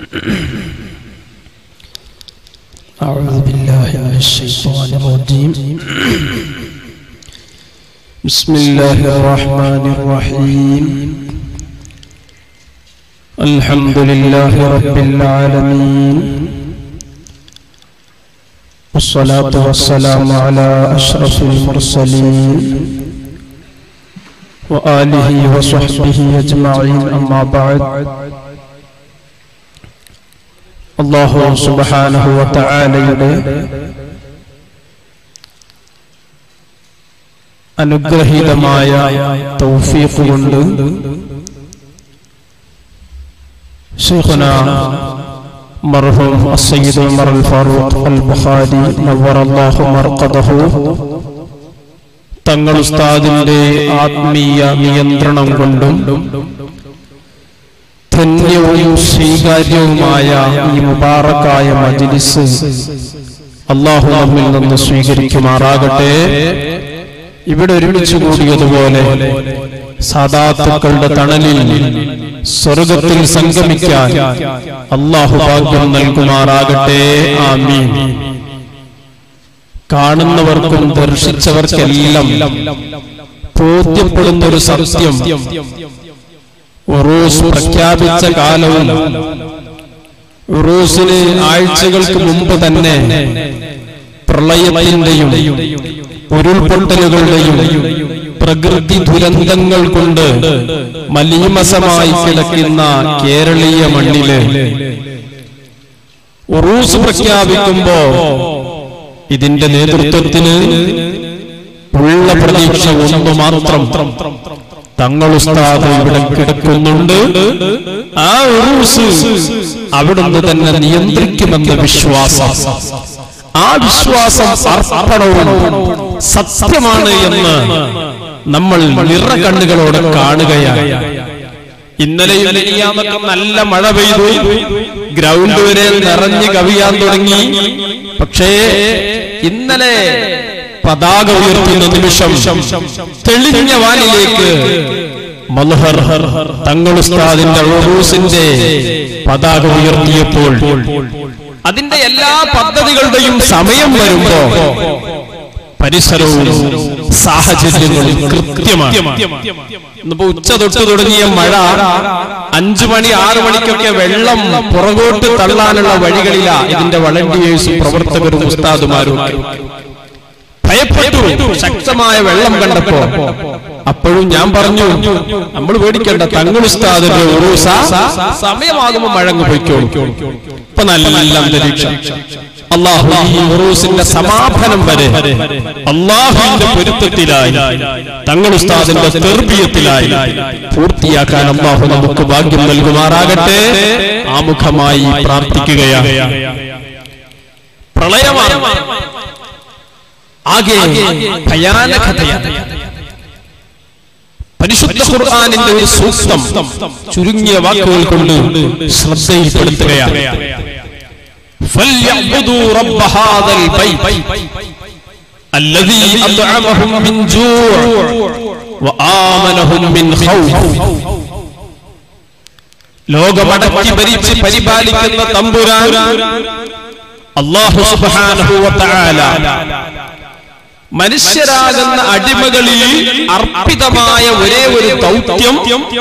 أعوذ بالله من الشيطان الرجيم بسم الله الرحمن الرحيم الحمد لله رب العالمين والصلاة والسلام على أشرف المرسلين وآله وصحبه أجمعين أما بعد അള്ളാഹു സുബഹാനഹു വതആലയുടെ അനുഗ്രഹീതമായ തൗഫീഖ് കൊണ്ട് ശൈഖുന മർഹൂം അസ്സയ്യിദ് ഉമർ അൽ ഫാറൂഖ് അൽ ബുഖാരി നവറല്ലാഹു മർഖദഹു തങ്ങൾ ഉസ്താദിന്റെ ആത്മീയ നിയന്ത്രണം കൊണ്ടും ധന്യവും സ്വീകാര്യവുമായ ഈ മുബാറക്കായ മജ്ലിസ് അള്ളാഹു നമ്മിൽ നിന്ന് സ്വീകരിക്കുമാറാകട്ടെ ഇവിടെ ഒരുമിച്ച് കൂടിയതുപോലെ സാദാത്തുക്കളുടെ തണലിൽ സ്വർഗത്തിൽ സംഗമിക്കാൻ അള്ളാഹു ഭാഗ്യം നൽകുമാറാകട്ടെ ആമീൻ കാണുന്നവർക്കും ദർശിച്ചവർക്കെല്ലാം ബോധ്യപ്പെടുന്ന ഒരു സത്യം ഉറൂസ് പ്രഖ്യാപിച്ച കാലവും ഉറൂസിന് ആഴ്ചകൾക്ക് മുമ്പ് തന്നെ പ്രളയത്തിന്റെയും ഉരുൾപൊട്ടലുകളുടെയും പ്രകൃതി ദുരന്തങ്ങൾ കൊണ്ട് മലീമസമായി കിടക്കുന്ന കേരളീയ മണ്ണില് ഉറൂസ് പ്രഖ്യാപിക്കുമ്പോ ഇതിന്റെ നേതൃത്വത്തിന് ഉള്ള പ്രതീക്ഷ ഒന്ന് മാത്രം തങ്ങൾ ഉസ്താദ് ഇവിടെ കിടക്കുന്നുണ്ട് ആ ഉറൂസ് അവിടുന്ന് തന്നെ നിയന്ത്രിക്കുമെന്ന വിശ്വാസം ആ വിശ്വാസം അർപ്പണവും സത്യമാണ് എന്ന് നമ്മൾ നിറ കണ്ണുകളോടെ കാണുകയാണ് ഇന്നലെയും നെയ്യാമൊക്കെ നല്ല മഴ പെയ്തു ഗ്രൗണ്ട് വരെ നിറഞ്ഞു കവിയാൻ തുടങ്ങി പക്ഷേ ഇന്നലെ പതാക ഉയർത്തുന്ന നിമിഷം തെളിഞ്ഞ വാനിലേക്ക് മൽഹർ തങ്ങൾ ഉസ്താദിന്റെ ഉറൂസിന്റെ പതാക ഉയർത്തിയപ്പോൾ അതിന്റെ എല്ലാ പദ്ധതികളുടെയും സമയം വരുമ്പോ പരിസരവും സാഹചര്യങ്ങളും കൃത്യമാണ് ഇന്നിപ്പോ ഉച്ച തൊട്ട് തുടങ്ങിയ മഴ അഞ്ചു മണി ആറു മണിക്കൊക്കെ വെള്ളം പുറകോട്ട് തള്ളാനുള്ള വഴികളില ഇതിന്റെ വളണ്ടിയേഴ്സും പ്രവർത്തകരും ഉസ്താദുമാരും ഭയപ്പെട്ടു ശക്തമായ വെള്ളം കണ്ടപ്പോ അപ്പോഴും ഞാൻ പറഞ്ഞു നമ്മൾ പേടിക്കേണ്ട തങ്ങളുസ്താദിന്റെ ഉറൂസ സമയമാകുമ്പോ മഴങ്ങ് പൊയ്ക്കോളൂ ഇപ്പൊ നല്ല അന്തരീക്ഷം അള്ളാഹു ഈ ഉറൂസിന്റെ സമാപനം വരെ അള്ളാഹുവിന്റെ പൊരുത്തത്തിലായി തങ്ങളുസ്താദിന്റെ തെർബീയത്തിലായി പൂർത്തിയാക്കാൻ അള്ളാഹു നമുക്ക് ഭാഗ്യം നൽകുമാറാകട്ടെ ആമുഖമായി പ്രാർത്ഥിക്കുകയാണ് പ്രളയമാണ് ആകെ ഭയാനകതയാണ് പരിശുദ്ധ ഖുർആാനിന്റെ ഒരു സൂക്തം ചുരുങ്ങിയ വാക്കുകൾ കൊണ്ട് ശ്രദ്ധയിൽപ്പെടുത്തുകയാണ് فليعبدوا رب هذا البيت الذي أطعمهم من جوع وآمنهم من خوف ലോകമടക്കി ഭരിച്ച് പരിപാലിക്കുന്ന തമ്പുരാൻ അള്ളാഹു സുബ്ഹാനഹു വതആല മനുഷ്യരാകുന്ന അടിമകളിൽ അർപ്പിതമായ ഒരേ ഒരു ദൗത്യം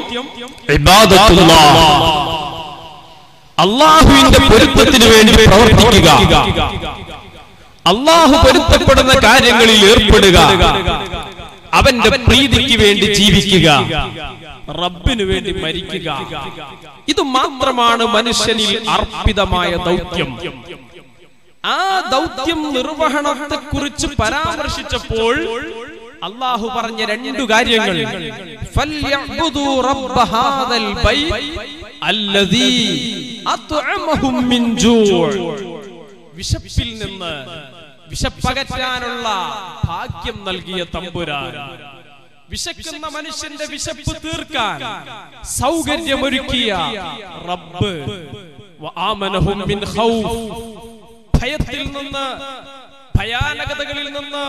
അള്ളാഹുവിന്റെ പൊരുത്തത്തിന് വേണ്ടി പ്രവർത്തിക്കുക അള്ളാഹു പൊരുത്തപ്പെടുന്ന കാര്യങ്ങളിൽ ഏർപ്പെടുക അവന്റെ പ്രീതിക്ക് വേണ്ടി ജീവിക്കുക റബ്ബിനു വേണ്ടി മരിക്കുക ഇത് മാത്രമാണ് മനുഷ്യനിൽ അർപ്പിതമായ ദൗത്യം ആ ദൗത്യം നിർവഹണത്തെ കുറിച്ച് പരാമർശിച്ചപ്പോൾ അള്ളാഹു പറഞ്ഞ രണ്ടു കാര്യങ്ങൾ ഫല്യഅ്ബുദൂ റബ്ബ ഹാദൽ ബൈത്ത് അല്ലദീ അത്അമഹും മിൻ ജൂ' വിശപ്പിൽ നിന്ന് വിശപ്പകറ്റാനുള്ള ഭാഗ്യം നൽകിയ തമ്പുരാൻ വിശക്കുന്ന മനുഷ്യന്റെ വിശപ്പ് തീർക്കാൻ സൗകര്യമൊരുക്കിയ റബ്ബ് വആമനഹും മിൻ ഖൗഫ് ഭയത്തിൽ നിന്ന് ഭയാനകതകളിൽ നിന്ന്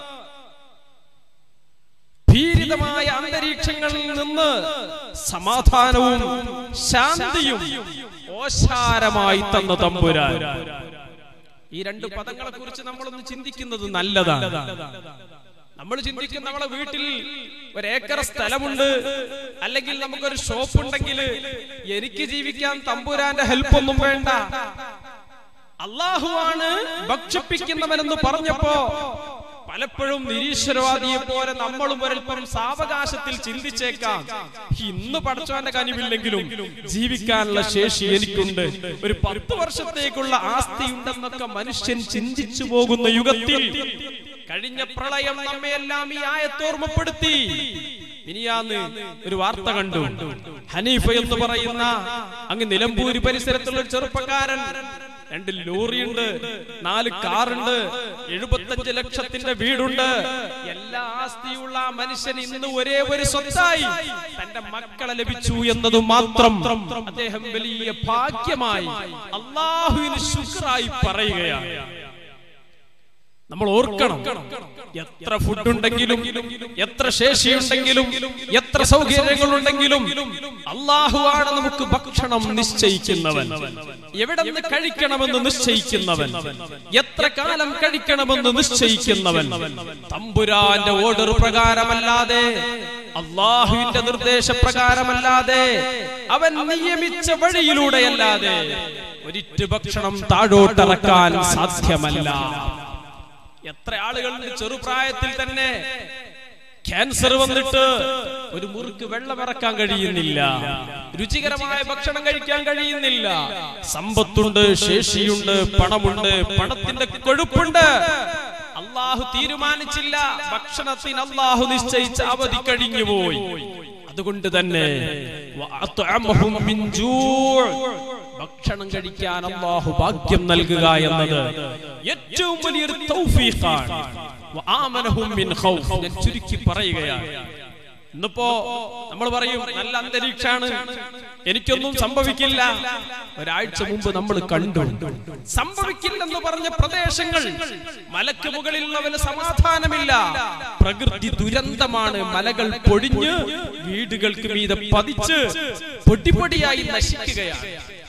ഭീരിതമായ അന്തരീക്ഷങ്ങളിൽ നിന്ന് സമാധാനവും ശാന്തിയും ഓശാരമായി തന്ന തമ്പുരാൻ ഈ രണ്ട് പദങ്ങളെ കുറിച്ച് നമ്മളൊന്ന് ചിന്തിക്കുന്നത് നല്ലതാണ് നമ്മൾ ചിന്തിക്കും നമ്മളെ വീട്ടിൽ ഒരു ഏക്കർ സ്ഥലമുണ്ട് അല്ലെങ്കിൽ നമുക്കൊരു ഷോപ്പ് ഉണ്ടെങ്കിൽ എനിക്ക് ജീവിക്കാൻ തമ്പുരാന്റെ ഹെൽപ്പ് ഒന്നും വേണ്ട അള്ളാഹുവാണ് ഭക്ഷിപ്പിക്കുന്നവനെന്ന് പറഞ്ഞപ്പോ പലപ്പോഴും നിരീശ്വരവാദിയെ പോലെ നമ്മളും ഒരൽപ്പം സാവകാശത്തിൽ ചിന്തിച്ചേക്കാം ഇന്ന് പഠിച്ചവന്റെ കനിവില്ലെങ്കിലും ജീവിക്കാനുള്ള ശേഷി എനിക്കുണ്ട് ഒരു പത്ത് വർഷത്തേക്കുള്ള ആസ്തി ഉണ്ടെന്നൊക്കെ മനുഷ്യൻ ചിന്തിച്ചു പോകുന്ന യുഗത്തിൽ കഴിഞ്ഞ പ്രളയം നമ്മയെല്ലാം ഈ ആയത്തോർമ്മപ്പെടുത്തി മിനിയാന്ന് ഒരു വാർത്ത കണ്ടു ഹനീഫ എന്ന് പറയുന്ന അങ്ങ് നിലമ്പൂര് പരിസരത്തുള്ള ഒരു ചെറുപ്പക്കാരൻ രണ്ട് ലോറിയുണ്ട് നാല് കാറുണ്ട് എഴുപത്തഞ്ച് ലക്ഷത്തിന്റെ വീടുണ്ട് എല്ലാ ആസ്തിയുള്ള ആ മനുഷ്യൻ ഇന്ന് ഒരേ ഒരു സ്വത്തായി തന്റെ മക്കളെ ലഭിച്ചു എന്നത് മാത്രം അദ്ദേഹം വലിയ ഭാഗ്യമായി അള്ളാഹുവിന് ശുക്രായി പറയുകയാണ് നമ്മൾ ഓർക്കണം എത്ര ഫുഡ് ഉണ്ടെങ്കിലും എത്ര ശേഷിയുണ്ടെങ്കിലും എത്ര സൗകര്യങ്ങളുണ്ടെങ്കിലും അള്ളാഹുവാണ് നമുക്ക് ഭക്ഷണം നിശ്ചയിക്കുന്നവൻ എവിടെ നിന്ന് കഴിക്കണമെന്ന് നിശ്ചയിക്കുന്നവൻ എത്ര കാലം കഴിക്കണമെന്ന് നിശ്ചയിക്കുന്നവൻ തമ്പുരാന്റെ ഓർഡർ പ്രകാരമല്ലാതെ അള്ളാഹുവിന്റെ നിർദ്ദേശപ്രകാരമല്ലാതെ അവൻ നിയമിച്ച വഴിയിലൂടെയല്ലാതെ ഒരിറ്റു ഭക്ഷണം താഴോട്ടിറക്കാൻ സാധ്യമല്ല എത്ര ആളുകളുണ്ട് ചെറുപ്രായത്തിൽ തന്നെ ക്യാൻസർ വന്നിട്ട് ഒരു മുറുക്ക് വെള്ളം ഇറക്കാൻ കഴിയുന്നില്ല രുചികരമായ ഭക്ഷണം കഴിക്കാൻ കഴിയുന്നില്ല സമ്പത്തുണ്ട് ശേഷിയുണ്ട് പണമുണ്ട് പണത്തിന്റെ കൊഴുപ്പുണ്ട് അള്ളാഹു തീരുമാനിച്ചില്ല ഭക്ഷണത്തിന് അള്ളാഹു നിശ്ചയിച്ച അവധി കഴിഞ്ഞുപോയി അതുകൊണ്ട് തന്നെ വഅത്അമഹും മിൻ ജൂ' ഭക്ഷണം കഴിക്കാൻ അള്ളാഹു ഭാഗ്യം നൽകുക എന്നത് ഏറ്റവും വലിയൊരു തൗഫീഖാണ് വആമനഹും മിൻ ഖൗഫ് ഞാൻ ചുരുക്കി പറയുകയാണ് ഇന്നിപ്പോ നമ്മൾ പറയും നല്ല അന്തരീക്ഷാണ് എനിക്കൊന്നും സംഭവിക്കില്ല ഒരാഴ്ച മുമ്പ് നമ്മൾ കണ്ടു സംഭവിക്കില്ലെന്ന് പറഞ്ഞ പ്രദേശങ്ങൾ മലക്ക് മുകളിലുള്ളവന് സമാധാനമില്ല പ്രകൃതി ദുരന്തമാണ് മലകൾ പൊടിഞ്ഞ് വീടുകൾക്ക് മീതെ പതിച്ച് പൊടിപൊടിയായി നശിക്കുകയാണ്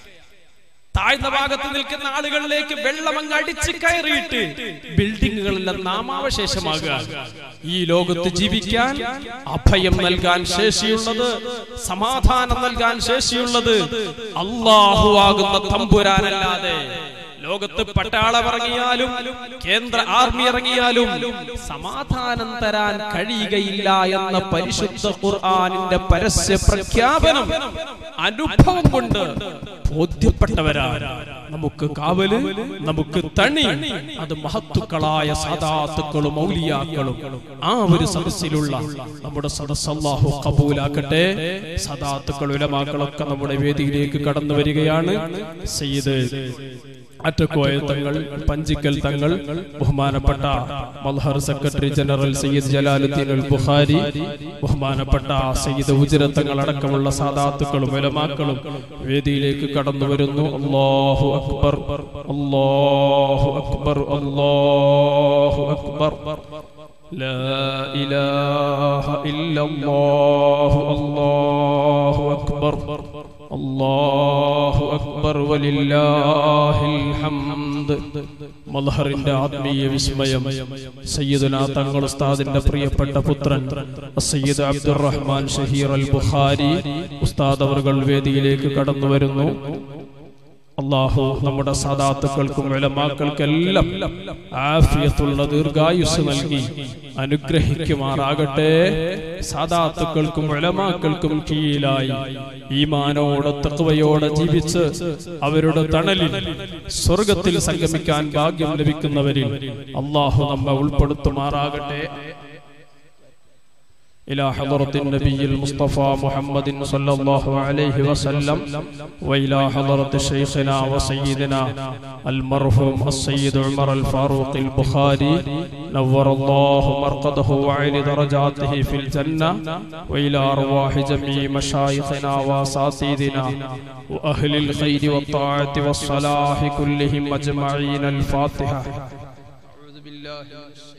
താഴ്ന്ന ഭാഗത്ത് നിൽക്കുന്ന ആളുകളിലേക്ക് വെള്ളം അങ്ങ് അടിച്ച് കയറിയിട്ട് ബിൽഡിങ്ങുകളെല്ലാം നാമാവശേഷമാകുക ഈ ലോകത്ത് ജീവിക്കാൻ അഭയം നൽകാൻ ശേഷിയുള്ളത് സമാധാനം നൽകാൻ ശേഷിയുള്ളത് അള്ളാഹു ആകുന്ന തമ്പുരാനല്ലാതെ ലോകത്ത് പട്ടാളം ഇറങ്ങിയാലും കേന്ദ്ര ആർമി ഇറങ്ങിയാലും സമാധാനം തരാൻ കഴിയുകയില്ല എന്ന പരിശുദ്ധ ഖുർആാനിന്റെ പരസ്യ പ്രഖ്യാപനം അനുഭവം കൊണ്ട് ബോധ്യപ്പെട്ടവരാണ് നമുക്ക് കാവല് നമുക്ക് തണി അത് മഹത്തുക്കളായ സദാത്തുക്കളും ഔലിയാക്കളും ആ ഒരു സദസ്സിലുള്ള നമ്മുടെ സദസ് അല്ലാഹു കബൂലാക്കട്ടെ സദാത്തുക്കൾ ഉലമാക്കളൊക്കെ നമ്മുടെ വേദിയിലേക്ക് കടന്നു വരികയാണ് സയ്യിദ് അറ്റക്കോയ തങ്ങൾ പഞ്ചിക്കൽ തങ്ങൾ ബഹുമാനപ്പെട്ട മൽഹർ സെക്രട്ടറി ജനറൽ സയ്യിദ് ജലാലുദ്ദീൻ അൽ ബുഖാരി ബഹുമാനപ്പെട്ട സയ്യിദ് ഉജര തങ്ങൾ അടക്കമുള്ള സാദാത്തുക്കളും ഉലമാക്കളും വേദിയിലേക്ക് കടന്നു വരുന്നു അല്ലാഹു അക്ബർ അല്ലാഹു അക്ബർ അല്ലാഹു അക്ബർ لا إله إلا الله الله أكبر الله أكبر ولله الحمد മൽഹറിന്റെ ആത്മീയ വിസ്മയം സയ്യിദുന തങ്ങൾ ഉസ്താദിന്റെ പ്രിയപ്പെട്ട പുത്രൻ സയ്യിദ് അബ്ദുറഹ്മാൻ ഷഹീർ അൽ ബുഖാരി ഉസ്താദ് അവർകൾ വേദിയിലേക്ക് കടന്നു വരുന്നു അള്ളാഹു നമ്മുടെ സാദാത്തുക്കൾക്കും വിലമാക്കൾക്കെല്ലാം ആഫിയത്തുള്ള ദീർഘായുസ് നൽകി അനുഗ്രഹിക്കുമാറാകട്ടെ സാദാത്തുക്കൾക്കും വിലമാക്കൾക്കും കീഴിലായി ഈമാനോടെ തത്വയോടെ ജീവിച്ച് അവരുടെ തണലിൽ സ്വർഗത്തിൽ സംഗമിക്കാൻ ഭാഗ്യം ലഭിക്കുന്നവരിൽ അള്ളാഹു നമ്മെ ഉൾപ്പെടുത്തുമാറാകട്ടെ إلى حضرة النبي المصطفى محمد صلى الله عليه وسلم وإلى حضرة شيخنا وسيدنا المرحوم السيد عمر الفاروق البخاري نور الله مرقده وعلي درجاته في الجنة وإلى أرواح جميع مشايخنا وأساتذتنا وأهل الخير والطاعة والصلاح كلهم أجمعين الفاتحة أعوذ بالله من الشيطان